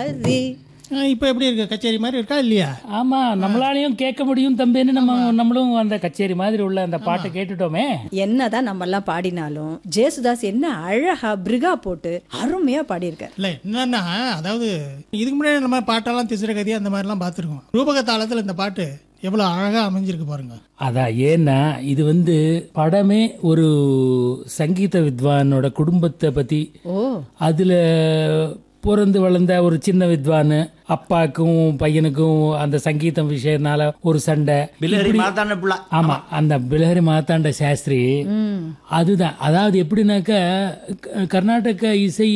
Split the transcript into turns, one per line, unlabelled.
சரி
இப்போ எப்படி இருக்கு கச்சேரி மாதிரி இருக்கா இல்லையா
ஆமா நம்மளாலையும் கேட்க முடியும் தம்பின்னு நம்ம நம்மளும் அந்த கச்சேரி மாதிரி உள்ள அந்த பாட்டை கேட்டுட்டோமே
என்னதான் நம்ம எல்லாம் பாடினாலும் ஜேசுதாஸ் என்ன அழகா பிரிகா போட்டு அருமையா பாடியிருக்கார்
இல்லை என்னன்னா அதாவது இதுக்கு முன்னாடி நம்ம பாட்டெல்லாம் திசிரகதி அந்த மாதிரிலாம் பார்த்துருக்கோம் ரூபக தாளத்தில் இந்த பாட்டு எவ்வளோ அழகாக அமைஞ்சிருக்கு பாருங்க
அதான் ஏன்னா இது வந்து படமே ஒரு சங்கீத வித்வானோட குடும்பத்தை பத்தி
ஓ
அதுல பிறந்து வளர்ந்த ஒரு சின்ன வித்வான் அப்பாக்கும் பையனுக்கும் அந்த சங்கீதம் விஷயத்தினால ஒரு சண்டை
பில்லரி மாத்தாண்ட புள்ள
ஆமா அந்த பிலஹரி மாத்தாண்ட சாஸ்திரி அதுதான் அதாவது எப்படின்னாக்க க- கர்நாடக இசை